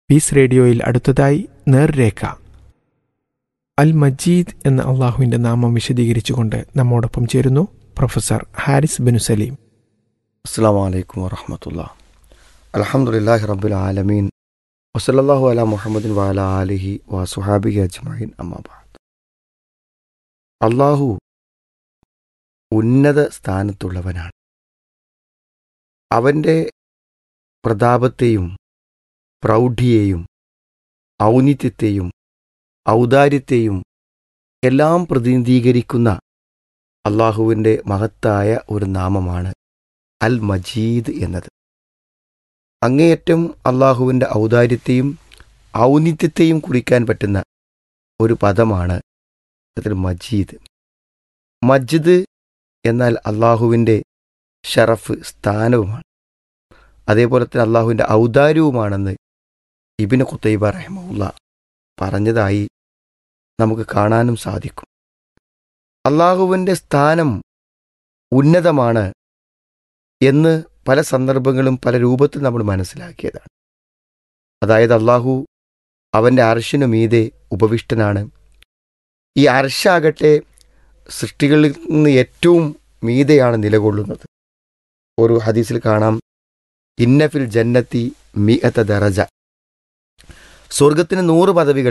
piece റേഡിയോയിൽ അടുത്തതായി നേർരേഖ അൽ മജീദ് എന്ന അള്ളാഹുവിൻ്റെ നാമം വിശദീകരിച്ചുകൊണ്ട് നമ്മോടൊപ്പം ചേരുന്നു പ്രൊഫസർ ഹാരിസ് ബിനു സലീം അസ്സാം വലൈക്കും വറഹമത്തുള്ള അലഹമുല്ലാഹി റബ്ബുൽ ആലമീൻ വസല്ലാഹു അല മുഹമ്മദിൻ വാല ആലിഹി വസുഹാബിഹി അജ്മീൻ അമ്മാബാദ് അള്ളാഹു ഉന്നത സ്ഥാനത്തുള്ളവനാണ് അവൻ്റെ പ്രതാപത്തെയും പ്രൗഢിയെയും ഔന്നിത്യത്തെയും ഔദാര്യത്തെയും എല്ലാം പ്രതിനിധീകരിക്കുന്ന അള്ളാഹുവിൻ്റെ മഹത്തായ ഒരു നാമമാണ് അൽ മജീദ് എന്നത് അങ്ങേയറ്റം അള്ളാഹുവിൻ്റെ ഔദാര്യത്തെയും ഔന്നിത്യത്തെയും കുറിക്കാൻ പറ്റുന്ന ഒരു പദമാണ് അതിൽ മജീദ് മജിദ് എന്നാൽ അള്ളാഹുവിൻ്റെ ഷറഫ് സ്ഥാനവുമാണ് അതേപോലെ തന്നെ അള്ളാഹുവിൻ്റെ ഔദാര്യവുമാണെന്ന് ഇബിന് ഖുത്തൈബ റഹ്മുല്ല പറഞ്ഞതായി നമുക്ക് കാണാനും സാധിക്കും അള്ളാഹുവിൻ്റെ സ്ഥാനം ഉന്നതമാണ് എന്ന് പല സന്ദർഭങ്ങളും പല രൂപത്തിൽ നമ്മൾ മനസ്സിലാക്കിയതാണ് അതായത് അള്ളാഹു അവൻ്റെ അർഷിനു മീതെ ഉപവിഷ്ടനാണ് ഈ അർഷാകട്ടെ സൃഷ്ടികളിൽ നിന്ന് ഏറ്റവും മീതെയാണ് നിലകൊള്ളുന്നത് ഒരു ഹദീസിൽ കാണാം ഇന്നഫിൽ ജന്നത്തി മിഅത്ത ദറജ സ്വർഗത്തിന് നൂറ് പദവികൾ